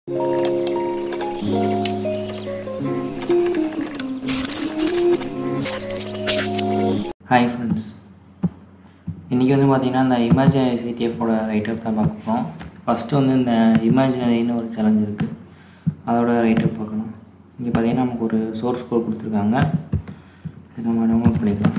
Hi friends இன்றைக்கி வந்து பார்த்திங்கன்னா இந்த இமேஜினரி சிடிஎஃபோட ரைட்டப் தான் பார்க்க போகிறோம் ஃபஸ்ட்டு வந்து இந்த இமேஜினரின்னு ஒரு சேலஞ்ச் இருக்குது அதோட ரைட்டப் பார்க்கணும் இங்கே பார்த்தீங்கன்னா நமக்கு ஒரு சோர்ஸ் கோட் கொடுத்துருக்காங்க இதை நம்ம டவுன்லோட் பண்ணிக்கலாம்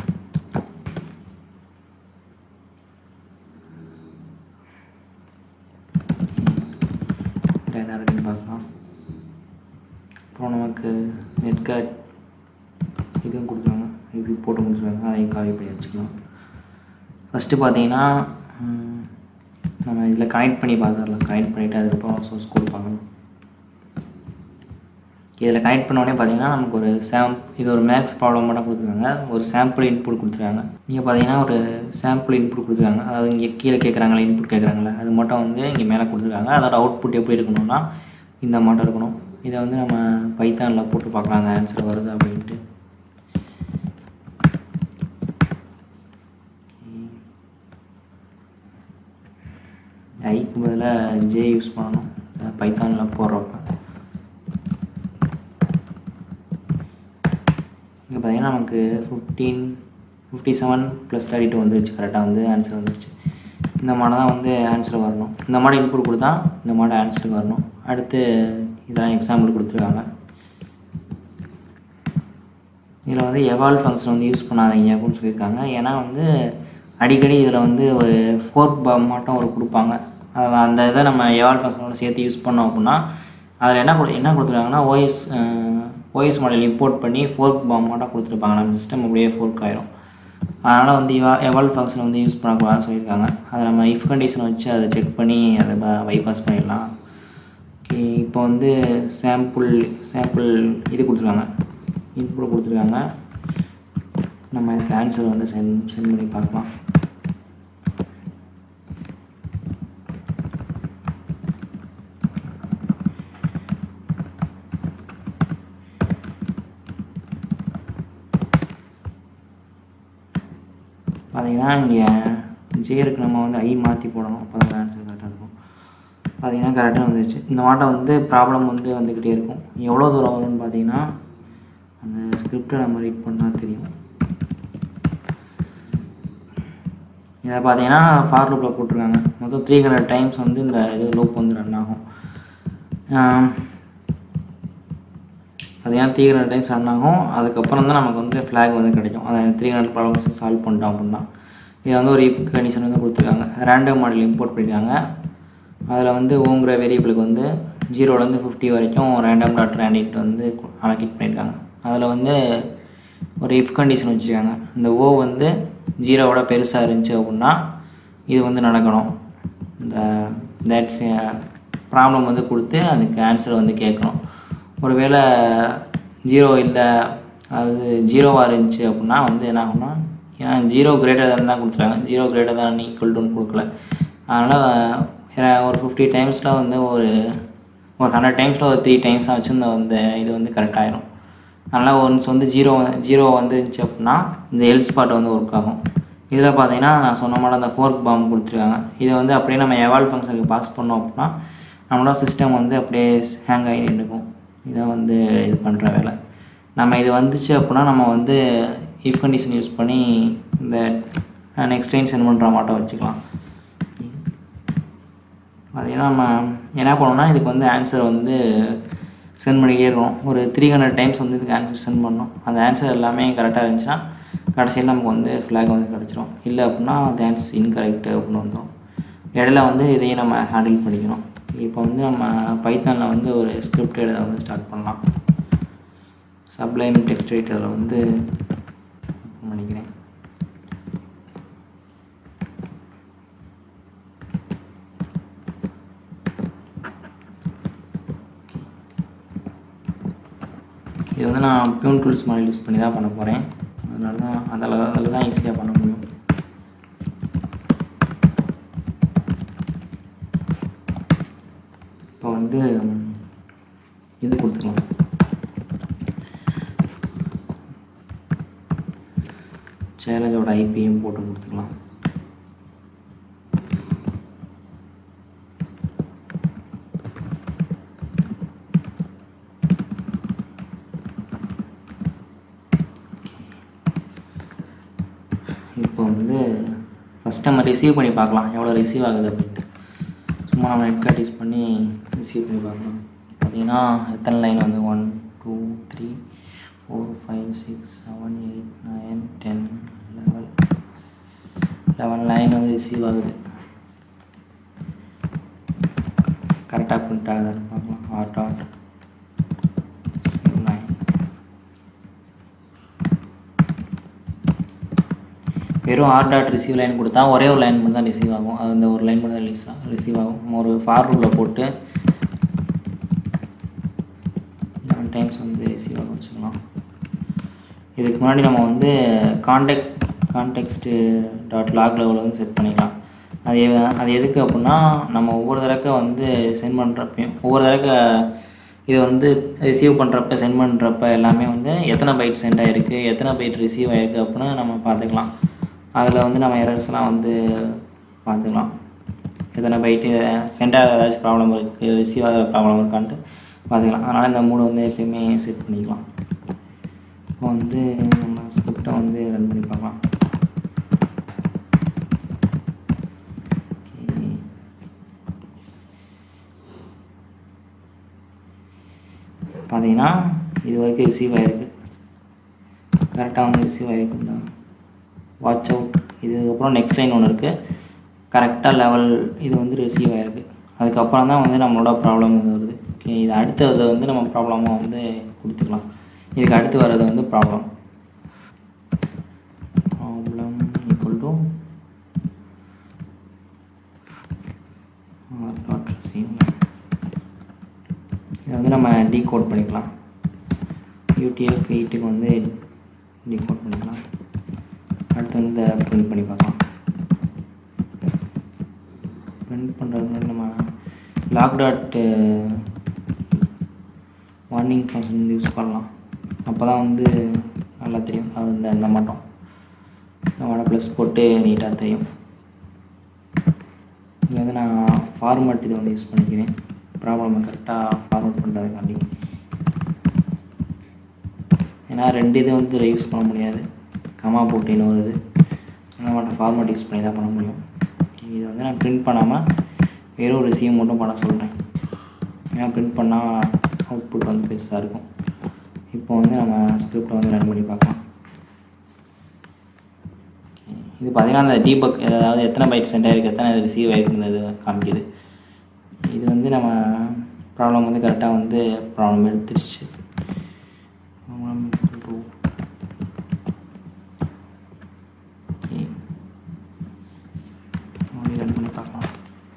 இதில் என்ன இருக்குன்னு பார்க்கலாம் அப்புறம் நமக்கு நெட் கார்ட் இதுவும் கொடுத்துருக்காங்க ஐபி போட்டு கொடுத்துருக்காங்க அதையும் காப்பி பண்ணி வச்சுக்கலாம் ஃபஸ்ட்டு பார்த்தீங்கன்னா ம், நம்ம இதில் கனெக்ட் பண்ணி பார்த்துடலாம் கனெக்ட் பண்ணிவிட்டு அதுக்கப்புறம் சோர்ஸ் கோட் பார்க்கணும் இதில் கனெக்ட் பண்ண உடனே பார்த்தீங்கன்னா நமக்கு ஒரு சாம் இது ஒரு மேக்ஸ் ப்ராப்ளம் மட்டும் கொடுத்துருக்காங்க ஒரு சாம்பிள் இன்புட் கொடுத்துருக்காங்க இங்கே பார்த்தீங்கன்னா ஒரு சாம்பிள் இன்புட் கொடுத்துருக்காங்க அதாவது இங்கே கீழே கேட்குறாங்களே இன்புட் கேட்குறாங்களே அது மட்டும் வந்து இங்கே மேலே கொடுத்துருக்காங்க அதோட அவுட்புட் எப்படி இருக்கணும்னா இந்த மட்டும் இருக்கணும் இதை வந்து நம்ம பைத்தானில் போட்டு பார்க்கலாம் அந்த ஆன்சர் வருது அப்படின்ட்டு ஐக்கு பதிலாக ஜே யூஸ் பண்ணணும் பைத்தானில் போடுறப்ப இங்கே பார்த்தீங்கன்னா நமக்கு fifteen fifty seven plus thirty two வந்துருச்சு கரெக்டாக வந்து ஆன்சர் வந்துருச்சு இந்த மாடை தான் வந்து ஆன்சர் வரணும் இந்த மாடை இன்புட் கொடுத்தா இந்த மாடை ஆன்சருக்கு வரணும் அடுத்து இதெல்லாம் எக்ஸாம்பிள் கொடுத்துருக்காங்க இதில் வந்து எவால் ஃபங்க்ஷன் வந்து யூஸ் பண்ணாதீங்க அப்படின்னு சொல்லியிருக்காங்க ஏன்னா வந்து அடிக்கடி இதில் வந்து ஒரு ஃபோர்க் பாம் மட்டும் ஒரு கொடுப்பாங்க அது அந்த இதை நம்ம எவால் ஃபங்க்ஷனோட சேர்த்து யூஸ் பண்ணோம் அப்படின்னா அதில் என்ன கொடு என்ன கொடுத்துருக்காங்கன்னா ஓஎஸ் ஓஎஸ் மாடல் இம்போர்ட் பண்ணி ஃபோர்க் பாம் மட்டும் கொடுத்துருப்பாங்க நம்ம சிஸ்டம் அப்படியே ஃபோர்க் ஆயிரும் அதனால் வந்து இவா எவால் ஃபங்க்ஷன் வந்து யூஸ் பண்ணக்கூடாதுன்னு சொல்லியிருக்காங்க அதை நம்ம இஃப் கண்டிஷன் வச்சு அதை செக் பண்ணி அதை பைபாஸ் பண்ணிடலாம் ஓகே இப்போ வந்து சாம்பிள் சாம்பிள் இது கொடுத்துருக்காங்க இன்புட் கொடுத்துருக்காங்க நம்ம இதுக்கு ஆன்சர் வந்து சென்ட் சென்ட் பண்ணி பார்க்கலாம் பார்த்தீங்கன்னா இங்கே ஜேருக்கு நம்ம வந்து ஐ மாற்றி போடணும் அப்போ தான் ஆன்சர் கரெக்டாக இருக்கும் பார்த்தீங்கன்னா கரெக்டாக வந்துருச்சு இந்த மாட்டை வந்து ப்ராப்ளம் வந்து வந்துக்கிட்டே இருக்கும் எவ்வளோ தூரம் வரும்னு பார்த்தீங்கன்னா அந்த ஸ்கிரிப்டை நம்ம ரீட் பண்ணால் தெரியும் இதை பார்த்தீங்கன்னா ஃபார் லூப்பில் போட்டிருக்காங்க மொத்தம் த்ரீ ஹண்ட்ரட் டைம்ஸ் வந்து இந்த இது லூப் வந்து ரன் ஆகும் ஆம், அது ஏன் த்ரீ ஹண்ட்ரட் டைம்ஸ் ரன் ஆகும் அதுக்கப்புறம் தான் நமக்கு வந்து ஃப்ளாக் வந்து கிடைக்கும் அதை த்ரீ ஹண்ட்ரட் ப்ராப்ளம்ஸ் சால்வ் பண்ணிட்டோம் அப்படின்னா இதை வந்து ஒரு இஃப் கண்டிஷன் வந்து கொடுத்துருக்காங்க ரேண்டம் மாடல் இம்போர்ட் பண்ணியிருக்காங்க அதில் வந்து ஓங்கிற வேரியபிளுக்கு வந்து ஜீரோலேருந்து ஃபிஃப்டி வரைக்கும் ரேண்டம் டாட் ரேண்டிட் வந்து அலோகேட் பண்ணியிருக்காங்க அதில் வந்து ஒரு இஃப் கண்டிஷன் வச்சுருக்காங்க இந்த ஓ வந்து ஜீரோவோட பெருசாக இருந்துச்சு அப்படின்னா இது வந்து நடக்கணும் இந்த தட்ஸ் ப்ராப்ளம் வந்து கொடுத்து அதுக்கு ஆன்சர் வந்து கேட்கணும் ஒருவேளை ஜீரோ இல்லை அதாவது ஜீரோவாக இருந்துச்சு அப்படின்னா வந்து என்ன ஆகும்னா ஏன்னா ஜீரோ கிரேட்டர் தான் தான் கொடுத்துருக்காங்க ஜீரோ கிரேட்டர் தான் ஈக்குவல் டுன்னு கொடுக்கல அதனால் ஒரு ஃபிஃப்டி டைம்ஸில் வந்து ஒரு ஒரு ஹண்ட்ரட் டைம்ஸில் ஒரு த்ரீ டைம்ஸ் வச்சு இந்த வந்து இது வந்து கரெக்ட் ஆயிரும் அதனால் ஒன்ஸ் வந்து ஜீரோ ஜீரோ வந்துருந்துச்சு அப்படின்னா இந்த எல் ஸ்பாட் வந்து ஒர்க் ஆகும் இதில் பார்த்தீங்கன்னா நான் சொன்ன மாதிரி அந்த ஃபோர்க் பாம் கொடுத்துருக்காங்க இதை வந்து அப்படியே நம்ம எவால் ஃபங்க்ஷனுக்கு பாஸ் பண்ணோம் அப்படின்னா நம்மளோட சிஸ்டம் வந்து அப்படியே ஹேங் ஆகி நின்றுக்கும் இதை வந்து இது பண்ணுற வேலை நம்ம இது வந்துச்சு அப்படின்னா நம்ம வந்து இஃப் கண்டிஷன் யூஸ் பண்ணி இந்த நெக்ஸ்ட் டைம் சென்ட் பண்ணுற மாட்டோம் வச்சுக்கலாம் பார்த்தீங்கன்னா நம்ம என்ன பண்ணோம்னா இதுக்கு வந்து ஆன்சர் வந்து சென்ட் பண்ணிக்கிட்டே இருக்கணும் ஒரு த்ரீ ஹண்ட்ரட் டைம்ஸ் வந்து இதுக்கு ஆன்சர் சென்ட் பண்ணணும் அந்த ஆன்சர் எல்லாமே கரெக்டாக இருந்துச்சுன்னா கடைசியில் நமக்கு வந்து ஃப்ளாக் வந்து கிடச்சிரும் இல்லை அப்படின்னா அந்த ஆன்சர் இன்கரெக்ட் அப்படின்னு வந்துடும் இடையில வந்து இதையும் நம்ம ஹேண்டில் பண்ணிக்கணும் இப்போ வந்து நம்ம பைத்தானில் வந்து ஒரு ஸ்கிரிப்ட் எழுத வந்து ஸ்டார்ட் பண்ணலாம் சப்ளைம் டெக்ஸ்ட் எடிட்டரில் வந்து open பண்ணிக்கிறேன் இது வந்து நான் பியூன் டூல்ஸ் மாடல் யூஸ் பண்ணி தான் பண்ண போகிறேன் அதனால தான் அதில் அதில் தான் ஈஸியாக பண்ண முடியும் இப்போ வந்து ம், இது கொடுத்துக்கலாம் சேலஞ்சோட ஐபிஎம் போட்டு கொடுத்துக்கலாம் ஃபஸ்ட் நம்ம ரிசீவ் பண்ணி பார்க்கலாம் எவ்வளோ ரிசீவ் ஆகுது அப்படின்ட்டு சும்மா நம்ம நெட் கார்ட் யூஸ் பண்ணி ரிசீவ் பண்ணி பார்க்கலாம் பார்த்தீங்கன்னா எத்தனை லைன் வந்து one two three four five six seven eight nine ten level eleven line வந்து ரிசீவ் ஆகுது கரெக்டாக பிரிண்ட் ஆகுதான்னு பார்க்கலாம் ஆர் டாட் லைன் வெறும் ஆர் டாட் ரிசீவ் லைன் கொடுத்தா ஒரே ஒரு லைன் மட்டும் தான் ரிசீவ் ஆகும் அது அந்த ஒரு லைன் மட்டும் தான் ரிலீஸ் ரிசீவ் ஆகும் நம்ம ஒரு ஃபார் ரூலில் போட்டு லெவன் டைம்ஸ் வந்து ரிசீவ் ஆக வச்சுக்கலாம் இதுக்கு முன்னாடி நம்ம வந்து கான்டெக்ட் கான்டெக்ஸ்ட்டு டாட் லாக் லெவலில் வந்து செட் பண்ணிக்கலாம் அது எ- அது எதுக்கு அப்படின்னா நம்ம ஒவ்வொரு தடக்க வந்து சென்ட் பண்ணுறப்பையும் ஒவ்வொரு தடக்க இது வந்து ரிசீவ் பண்ணுறப்ப சென்ட் பண்ணுறப்ப எல்லாமே வந்து எத்தனை பைட் சென்ட் ஆகிருக்கு எத்தனை பைட் ரிசீவ் ஆகிருக்கு அப்படின்னு நம்ம பார்த்துக்கலாம் அதில் வந்து நம்ம எரர்ஸ்லாம் வந்து பார்த்துக்கலாம் எத்தனை பைட்டு சென்ட் ஆக ஏதாச்சும் ப்ராப்ளம் இருக்குது ரிசீவ் ஆகிற ப்ராப்ளம் இருக்கான்ட்டு பார்த்துக்கலாம் அதனால் இந்த மூணு வந்து எப்பயுமே செட் பண்ணிக்கலாம் இப்போ வந்து நம்ம ஸ்கிரிப்டை வந்து ரன் பண்ணி பார்க்கலாம் Okay. பார்த்தீங்கன்னா இது வரைக்கும் ரிசீவ் ஆகிருக்கு கரெக்டாக வந்து ரிசீவ் ஆகிருக்கு தான் வாட்ச் அவுட் இதுக்கப்புறம் நெக்ஸ்ட் லைன் ஒன்று இருக்குது கரெக்டாக லெவல் இது வந்து ரிசீவ் ஆகிருக்கு அதுக்கப்புறம் தான் வந்து நம்மளோட ப்ராப்ளம் இது வருது ஓகே இது அடுத்தது வந்து நம்ம ப்ராப்ளமாக வந்து கொடுத்துக்கலாம் இதுக்கு அடுத்து வர்றது வந்து problem problem equal to dot receive இதை வந்து நம்ம டீகோட் பண்ணிக்கலாம் யூடிஎஃப் எயிட்டுக்கு வந்து டீகோட் பண்ணிக்கலாம் அடுத்து வந்து இதை பிரிண்ட் பண்ணி பார்க்கலாம் பிரிண்ட் பண்ணுறது முன்னாடி நம்ம log dot warning function use பண்ணலாம் அப்போ தான் வந்து நல்லா தெரியும் அது இந்த இந்த மட்டும் நம்மளோட ப்ளஸ் போட்டு நீட்டாக தெரியும் இங்கே வந்து நான் ஃபார்மேட் இதை வந்து யூஸ் பண்ணிக்கிறேன் ப்ராப்ளமை கரெக்டாக ஃபார்மேட் பண்ணுறதுக்காண்டி ஏன்னா ரெண்டு இது வந்து யூஸ் பண்ண முடியாது கமா போட்டு இன்னொரு இது அதனால் மட்டும் ஃபார்மேட் யூஸ் பண்ணி தான் பண்ண முடியும் இது வந்து நான் பிரிண்ட் பண்ணாமல் வெறும் ரிசீவ் மட்டும் பண்ண சொல்கிறேன் ஏன்னா பிரிண்ட் பண்ணால் அவுட்புட் வந்து பெருசாக இருக்கும் இப்போ வந்து நம்ம ஸ்கிரிப்டை வந்து ரன் பண்ணி பார்க்கலாம் இது பார்த்தீங்கன்னா அந்த டீபக் அதாவது எத்தனை பைட் சென்ட் ஆயிருக்கு எத்தனை ரிசீவ் ஆயிருக்குங்கிறது காமிக்குது இது வந்து நம்ம ப்ராப்ளம் வந்து கரெக்டாக வந்து ப்ராப்ளம் எடுத்துருச்சு Problem equal to- Okay. மறுபடியும் run பண்ணி பார்க்கலாம்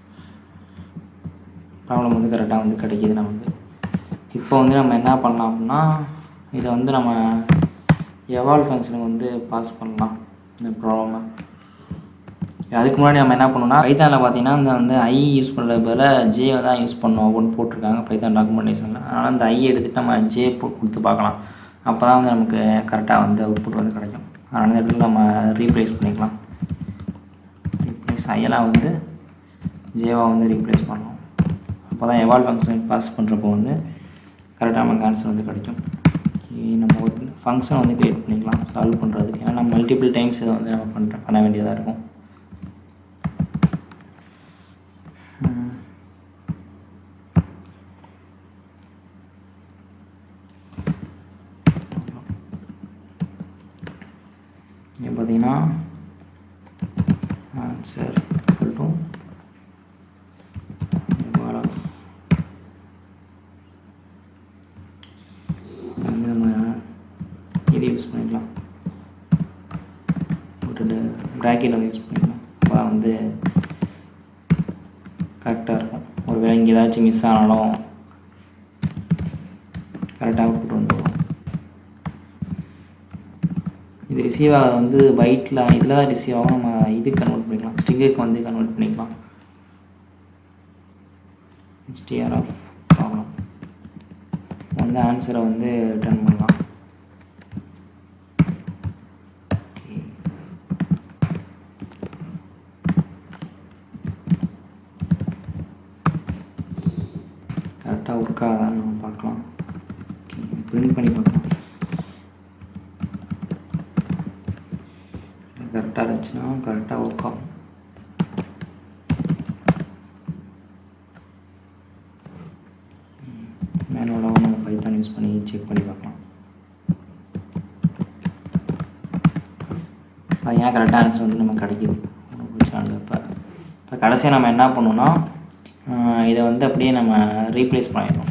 ப்ராப்ளம் வந்து கரெக்டாக வந்து கிடைக்கிது நமக்கு இப்போ வந்து நம்ம என்ன பண்ணலாம் அப்படின்னா இதை வந்து நம்ம எவால் ஃபங்க்ஷனுக்கு வந்து பாஸ் பண்ணலாம் இந்த ப்ராப்ளமை அதுக்கு முன்னாடி நம்ம என்ன பண்ணோம்னா பைத்தானில் பார்த்தீங்கன்னா இந்த வந்து ஐ யூஸ் பண்ணுறது பதிலாக ஜே தான் யூஸ் பண்ணோம் அப்படின்னு போட்டிருக்காங்க பைத்தான் டாக்குமெண்டேஷனில் அதனால் அந்த ஐ எடுத்துகிட்டு நம்ம ஜே கொடுத்து பார்க்கலாம் அப்போ தான் வந்து நமக்கு கரெக்டாக வந்து அவுட்புட் வந்து கிடைக்கும் அதனால் இந்த இடத்துல நம்ம ரீப்ளேஸ் பண்ணிக்கலாம் ரீப்ளேஸ் ஐயெல்லாம் வந்து ஜேவா வந்து ரீப்ளேஸ் பண்ணலாம் அப்போ தான் எவால் ஃபங்க்ஷன் பாஸ் பண்ணுறப்போ வந்து கரெக்டாக நமக்கு ஆன்சர் வந்து கிடைக்கும் Okay, நம்ம ஒரு ஃபங்க்ஷன் வந்து க்ரியேட் பண்ணிக்கலாம் சால்வ் பண்ணுறதுக்கு ஏன்னா நம்ம மல்டிபிள் டைம்ஸ் இதை வந்து நம்ம பண்ணுற பண்ண வேண்டியதாக இருக்கும் ம். இங்கே பார்த்தீங்கன்னா answer equal to eval of வந்து நம்ம இது யூஸ் பண்ணிக்கலாம் விட்டுட்டு ப்ராக்கெட் வந்து யூஸ் பண்ணிக்கலாம் அப்போ தான் வந்து கரெக்டாக இருக்கும் ஒரு வேளை இங்கே ஏதாச்சும் மிஸ் ஆனாலும் கரெக்டாக அவுட்புட் வந்து வரும் இது ரிசீவ் ஆகிறது வந்து பைட்டில் இதில் தான் ரிசீவ் ஆகும் நம்ம இது கன்வெர்ட் பண்ணிக்கலாம் ஸ்டிங்குக்கு வந்து கன்வெர்ட் பண்ணிக்கலாம் ஸ்டிஆர் ஆஃப் ப்ராப்ளம் வந்து ஆன்சரை வந்து ரிட்டர்ன் பண்ணலாம் Okay. கரெக்டாக ஒர்க் ஆகுதான்னு நம்ம பார்க்கலாம் பிரிண்ட் பண்ணி பார்க்கலாம் கரெக்டாக இருந்துச்சுன்னா கரெக்டாக ஒர்க் ஆகும் மேனுவலாகவும் நம்ம பைத்தான் யூஸ் பண்ணி செக் பண்ணி பார்க்கலாம் பார்த்தீங்கன்னா கரெக்டாக ஆன்சர் வந்து நமக்கு கிடைக்கிது ஒன்றும் பிரச்சனை இல்லை இப்போ இப்போ கடைசியாக நம்ம என்ன பண்ணோம்னா ஆஹ் இதை வந்து அப்படியே நம்ம ரீப்ளேஸ் பண்ணிடணும்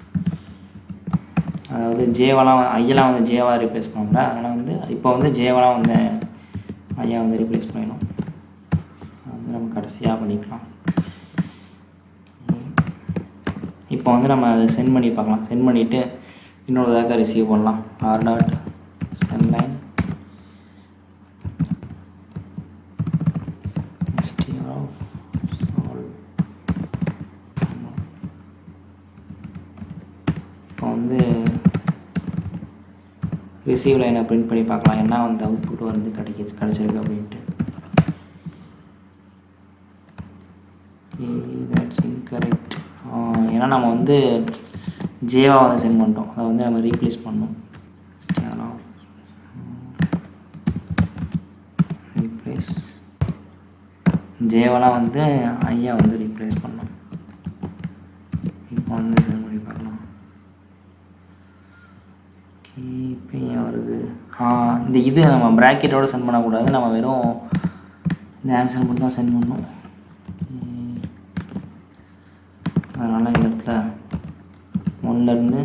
அதாவது ஜேவெல்லாம் ஐயெல்லாம் வந்து ஜேவா ரீப்ளேஸ் பண்ணோம்ல அதனால் வந்து இப்போ வந்து ஜேவெல்லாம் வந்து ஐயா வந்து ரீப்ளேஸ் பண்ணிடணும் அது வந்து நம்ம கடைசியாக பண்ணிக்கலாம் இப்போ வந்து நம்ம அதை சென்ட் பண்ணி பார்க்கலாம் சென்ட் பண்ணிவிட்டு இன்னொரு தடவை ரிசீவ் பண்ணலாம் ஆர் டாட் சென்ட் லைன் இப்போ வந்து ரிசீவ் லைனை பிரிண்ட் பண்ணி பார்க்கலாம் என்ன வந்து அவுட்புட் வந்து கிடைக்க கிடைச்சிருக்கு அப்படின்ட்டு தட்ஸ் இன்கரெக்ட் ஏன்னா நம்ம வந்து ஜேவா வந்து சென்ட் பண்ணிட்டோம் அதை வந்து நம்ம ரீப்ளேஸ் பண்ணோம் ரீப்ளேஸ் ஜேவாலாம் வந்து ஐயா வந்து ரீப்ளேஸ் பண்ணோம் இப்போ வந்து சென்ட் பண்ணி பார்க்கலாம் ஓகே இப்போ ஏன் வருது ஆ இந்த இது நம்ம ப்ராக்கெட்டோட சென்ட் பண்ணக்கூடாது நம்ம வெறும் இந்த ஆன்சர் மட்டும் தான் சென்ட் பண்ணணும் அதனால் இந்த இடத்துல ஒன்றுலேருந்து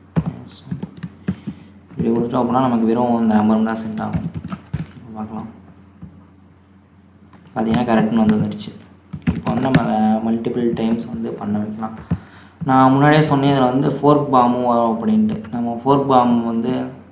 இப்படி கொடுத்துட்டோம் அப்படின்னா நமக்கு வெறும் இந்த நம்பர் தான் சென்ட் ஆகும் பார்க்கலாம் பார்த்தீங்கன்னா கரெக்ட்னு வந்து வந்துடுச்சு இப்போ வந்து நம்ம அதை மல்டிபிள் டைம்ஸ் வந்து பண்ண வைக்கலாம் நான் முன்னாடியே சொன்னேன் இதில் வந்து ஃபோர்க் பாமும் வரும் அப்படின்ட்டு நம்ம ஃபோர்க் பாம் வந்து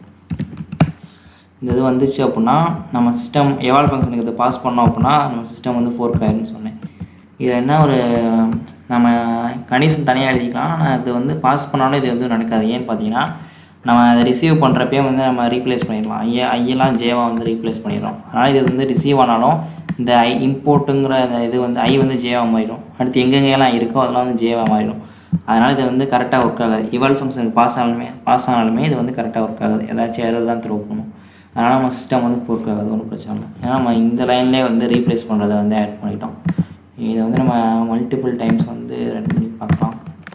இந்த இது வந்துச்சு அப்படின்னா நம்ம சிஸ்டம் எவால் ஃபங்க்ஷனுக்கு இதை பாஸ் பண்ணோம் அப்படின்னா நம்ம சிஸ்டம் வந்து ஃபோர்க் ஆயிரும்னு சொன்னேன் இதில் என்ன ஒரு நம்ம கண்டிஷன் தனியாக எழுதிக்கலாம் ஆனால் அது வந்து பாஸ் பண்ணாலும் இது வந்து நடக்காது ஏன்னு பார்த்தீங்கன்னா நம்ம அதை ரிசீவ் பண்ணுறப்பே வந்து நம்ம ரீப்ளேஸ் பண்ணிடலாம் ஐயா ஐயெல்லாம் ஜேவா வந்து ரீப்ளேஸ் பண்ணிடுறோம் அதனால் இது வந்து ரிசீவ் ஆனாலும் இந்த ஐ இம்போர்ட்டுங்கிற அந்த இது வந்து ஐ வந்து ஜேவா மாறிடும் அடுத்து எங்கெங்கெல்லாம் இருக்கோ அதெல்லாம் வந்து ஜேவா மாறிடும் அதனால் இது வந்து கரெக்டாக ஒர்க் ஆகாது இவால் ஃபங்க்ஷனுக்கு பாஸ் ஆனாலுமே பாஸ் ஆனாலுமே இது வந்து கரெக்டாக ஒர்க் ஆகாது ஏதாச்சும் எரர் தான் த்ரோ பண்ணும் அதனால் நம்ம சிஸ்டம் வந்து ஒர்க் ஆகாது ஒன்றும் பிரச்சனை இல்லை ஏன்னா நம்ம இந்த லைன்லேயே வந்து ரீப்ளேஸ் பண்ணுறதை வந்து ஆட் பண்ணிட்டோம் இதை வந்து நம்ம மல்டிபிள் டைம்ஸ் வந்து ரன் பண்ணி பார்க்கலாம்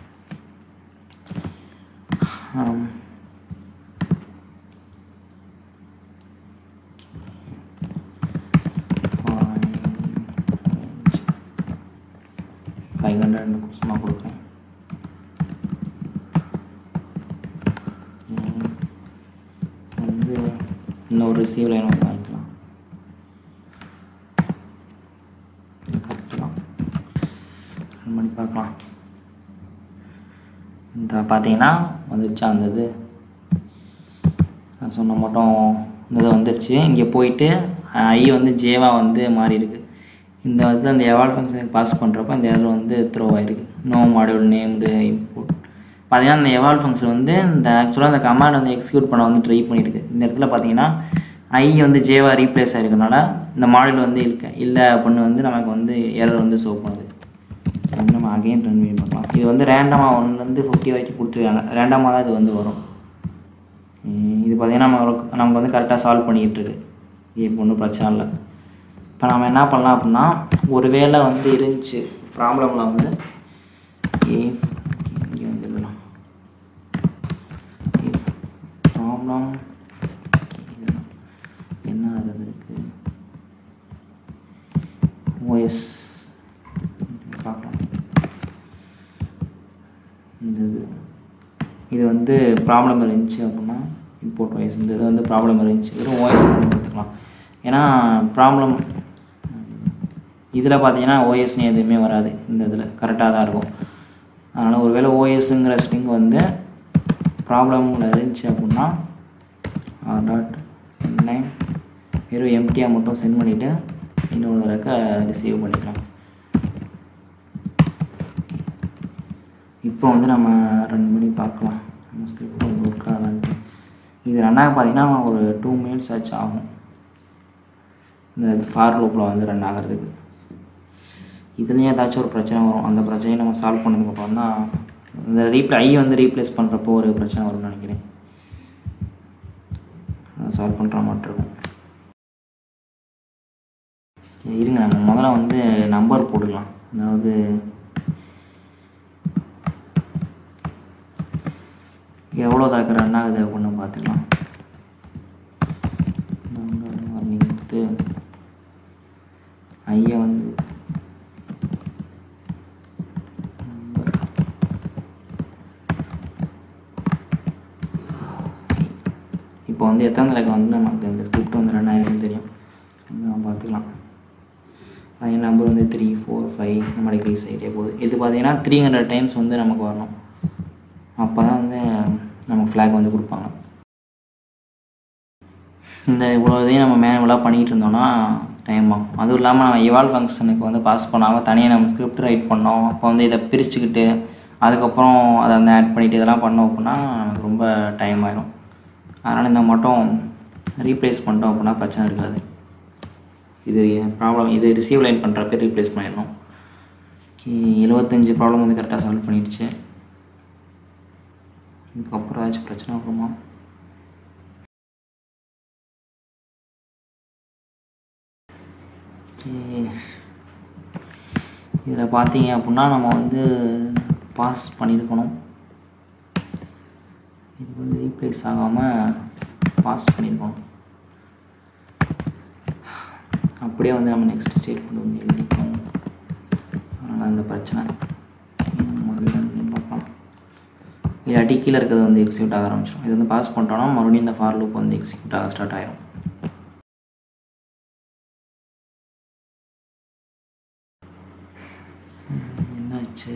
ஆம். ஃபைவ் ஹண்ட்ரட் சும்மா கொடுக்குறேன் ம். வந்து இன்னொரு ரிசீவ் லைன் வந்து வாங்கிக்கலாம் கரெக்டு தான் ரன் பண்ணி பார்க்கலாம் இந்த பார்த்தீங்கன்னா வந்துருச்சா அந்த இது நான் சொன்ன மட்டும் இந்த இது வந்துருச்சு இங்கே போயிட்டு ஐ வந்து ஜேவா வந்து மாறி இருக்கு இந்த வந்து அந்த எவால் ஃபங்க்ஷனுக்கு பாஸ் பண்ணுறப்ப அந்த எரர் வந்து த்ரோ ஆகிருக்கு நோ மாடியூல் நேம்டு இன்புட் பார்த்தீங்கன்னா அந்த எவால் ஃபங்க்ஷன் வந்து இந்த ஆக்சுவலாக அந்த கமாண்ட் வந்து எக்ஸிக்யூட் பண்ண வந்து ட்ரை பண்ணியிருக்கு இந்த இடத்துல பார்த்தீங்கன்னா ஐ வந்து ஜேவா ரீப்ளேஸ் ஆகிருக்கனால இந்த மாடல் வந்து இருக்க இல்லை அப்படின்னு வந்து நமக்கு வந்து எரர் வந்து ஷோ பண்ணுது இதை வந்து நம்ம அகைன் ரன் பண்ணி பார்க்கலாம் இது வந்து ரேண்டமாக ஒன்லேருந்து ஃபிஃப்டி வரைக்கும் கொடுத்துருக்காங்க ரேண்டமாக தான் இது வந்து வரும் உம் இது பார்த்தீங்கன்னா நம்ம நமக்கு வந்து கரெக்டாக சால்வ் பண்ணிக்கிட்டு இருக்கு இப்போ ஒன்றும் பிரச்சனை இல்லை இப்போ நம்ம என்ன பண்ணலாம் அப்படின்னா ஒரு வேளை வந்து இருந்துச்சு ப்ராப்ளமில் வந்து if இங்கே வந்து எழுதலாம் if ப்ராப்ளம் என்ன அது இருக்குது ஓஎஸ் பார்க்கலாம் இந்த இது இது வந்து ப்ராப்ளம் இருந்துச்சு அப்படின்னா இம்போர்ட் ஓஎஸ் இந்த இது வந்து ப்ராப்ளம் இருந்துச்சு வெறும் ஓஎஸ் கொடுத்துக்கலாம் ஏன்னா ப்ராப்ளம் இதில் பார்த்தீங்கன்னா ஓஎஸ்னு எதுவுமே வராது இந்த இதில் கரெக்டாக தான் இருக்கும் அதனால் ஒருவேளை ஓஎஸ்ங்கிற ஸ்ட்ரிங் வந்து ப்ராப்ளமில் இருந்துச்சு அப்படின்னா டாட் நைன் வெறும் எம்டியாக மட்டும் சென்ட் பண்ணிவிட்டு இன்னொரு தடவை ரிசீவ் பண்ணிக்கலாம் இப்போ வந்து நம்ம ரன் பண்ணி பார்க்கலாம் நம்ம ஸ்கிரிப்ட் வந்து ஒர்க் ஆகலான்ட்டு இது ரன் ஆக பார்த்தீங்கன்னா ஒரு டூ மினிட்ஸ் ஆச்சு ஆகும் இந்த ஃபார் லூப்பில் வந்து ரன் ஆகிறதுக்கு இதுலேயும் ஏதாச்சும் ஒரு பிரச்சனை வரும் அந்த பிரச்சனையை நம்ம சால்வ் பண்ணதுக்கப்புறம் தான் இந்த ரீப்ளே ஐ வந்து ரீப்ளேஸ் பண்ணுறப்போ ஒரு பிரச்சனை வரும்னு நினைக்கிறேன் அதை சால்வ் பண்ணுற மாதிரி இருக்கும் சரி, இருங்க நம்ம முதல்ல வந்து நம்பர் போட்டுக்கலாம் அதாவது எவ்வளோ தாக்கு ரன் ஆகுது அப்படின்னு பார்த்துக்கலாம் வார்னிங் கொடுத்து ஐயை வந்து இப்போ வந்து எத்தனை தடவை வந்து நமக்கு இந்த ஸ்கிரிப்ட் வந்து ரன் ஆயிருக்குன்னு தெரியும் நம்ம பார்த்துக்கலாம் என் நம்பர் வந்து த்ரீ ஃபோர் ஃபைவ் இந்த மாதிரி க்ரீஸ் ஆகிட்டே போகுது இது பார்த்தீங்கன்னா த்ரீ ஹண்ட்ரட் டைம்ஸ் வந்து நமக்கு வரணும் அப்போ தான் வந்து நமக்கு ஃப்ளாக் வந்து கொடுப்பாங்க இந்த இவ்வளோ இதையும் நம்ம மேனுவலாக பண்ணிகிட்டு இருந்தோம்னா டைம் ஆகும் அதுவும் இல்லாமல் நம்ம எவால் ஃபங்க்ஷனுக்கு வந்து பாஸ் பண்ணாமல் தனியாக நம்ம ஸ்கிரிப்ட் ரைட் பண்ணோம் அப்போ வந்து இதை பிரிச்சுக்கிட்டு அதுக்கப்புறம் அதை வந்து ஆட் பண்ணிவிட்டு இதெல்லாம் பண்ணோம் அப்படின்னா நமக்கு ரொம்ப டைம் ஆயிடும் அதனால் இந்த மட்டும் ரீப்ளேஸ் பண்ணிட்டோம் அப்படின்னா பிரச்சனை இருக்காது இது ப்ராப்ளம் இது ரிசீவ் லைன் பண்ணுறப்ப ரீப்ளேஸ் பண்ணிடணும் எழுபத்தஞ்சி ப்ராப்ளம் வந்து கரெக்டாக சால்வ் பண்ணிடுச்சு இதுக்கப்புறம் ஏதாச்சும் பிரச்சனை வருமா இதில் பார்த்தீங்க அப்படின்னா நம்ம வந்து பாஸ் பண்ணியிருக்கணும் இது வந்து ரீப்ளேஸ் ஆகாமல் பாஸ் பண்ணியிருக்கணும் அப்படியே வந்து நம்ம நெக்ஸ்ட் ஸ்டேட்மெண்ட் வந்து எழுதிப்போம் அதனால் அந்த பிரச்சனை மறுபடியும் பார்க்கலாம் இல்லாட்டி கீழே இருக்கிறது வந்து எக்ஸிக்யூட் ஆக ஆரம்பிச்சிடும் இது வந்து பாஸ் பண்ணிட்டோம்னா மறுபடியும் இந்த ஃபார் லூப் வந்து எக்ஸிக்யூட் ஆக ஸ்டார்ட் ஆயிரும் என்னாச்சு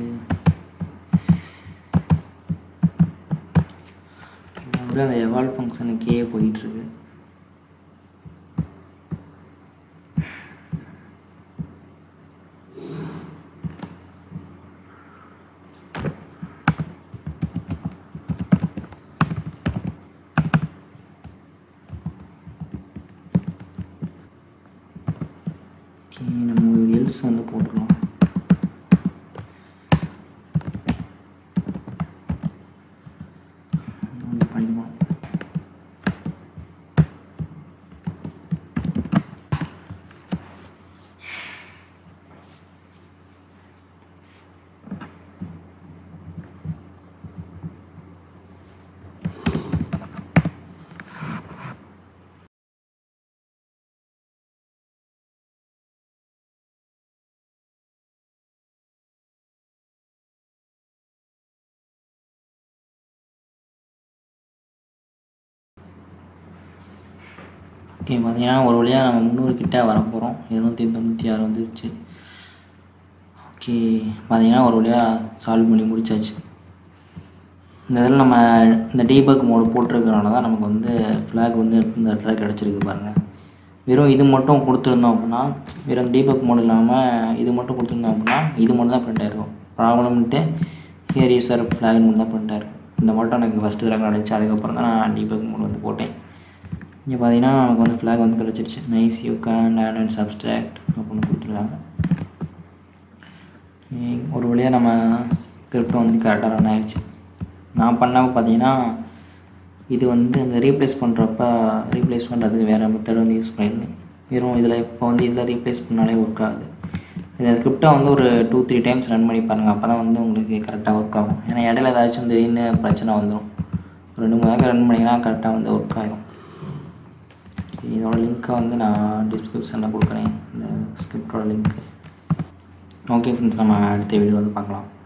அப்படியே அந்த எவால் ஃபங்க்ஷனுக்கே போயிட்டுருக்கு நம்ம ஒரு எல்ஸ் வந்து போட்டுருவோம் பண்ணிடுவோம் ஓகே பார்த்தீங்கன்னா ஒரு வழியாக நம்ம முந்நூறு கிட்ட வர போகிறோம் இருநூற்றி தொண்ணூற்றி ஆறு வந்துருச்சு ஓகே பார்த்தீங்கன்னா ஒரு வழியாக சால்வ் பண்ணி முடிச்சாச்சு இந்த இதில் நம்ம இந்த டீபக் மோடு போட்டிருக்கறனால தான் நமக்கு வந்து ஃப்ளாக் வந்து இந்த இடத்துல கிடச்சிருக்கு பாருங்கள் வெறும் இது மட்டும் கொடுத்துருந்தோம் அப்படின்னா வெறும் டீபக் மோடு இல்லாமல் இது மட்டும் கொடுத்துருந்தோம் அப்படின்னா இது மட்டும் தான் பிரிண்ட் ஆயிருக்கும் ப்ராப்ளம்ன்ட்டு ஹியர் யூசர் ஃப்ளாக் மட்டும் தான் பிரிண்ட் ஆயிருக்கும் இந்த மட்டும் எனக்கு ஃபஸ்ட்டு தடவை கிடச்சி அதுக்கப்புறம் தான் நான் டீபக் மோடு வந்து போட்டேன் இங்கே பார்த்தீங்கன்னா நமக்கு வந்து ஃப்ளாக் வந்து கிடச்சிருச்சு nice you can add and subtract அப்படின்னு கொடுத்துருக்காங்க ஒரு வழியாக நம்ம கிரிப்டோ வந்து கரெக்டாக ரன் ஆயிடுச்சு நான் பண்ணாமல் பார்த்தீங்கன்னா இது வந்து அந்த ரீப்ளேஸ் பண்ணுறப்ப ரீப்ளேஸ் பண்ணுறது வேறு மெத்தட் வந்து யூஸ் பண்ணியிருந்தேன் வெறும் இதில் இப்போ வந்து இதில் ரீப்ளேஸ் பண்ணாலே ஒர்க் ஆகுது இந்த ஸ்கிரிப்டை வந்து ஒரு டூ த்ரீ டைம்ஸ் ரன் பண்ணி பாருங்கள் அப்போ தான் வந்து உங்களுக்கு கரெக்டாக ஒர்க் ஆகும் ஏன்னா இடையில ஏதாச்சும் திடீர்னு பிரச்சனை வந்துடும் ரெண்டு மூணு தடவை ரன் பண்ணிங்கன்னா கரெக்டாக வந்து ஒர்க் ஆகிடும் இதோட லிங்க்கை வந்து நான் டிஸ்கிரிப்ஷனில் கொடுக்குறேன் இந்த ஸ்கிரிப்டோட லிங்க்கு ஓகே ஃப்ரெண்ட்ஸ் நம்ம அடுத்த வீடியோ வந்து பார்க்கலாம்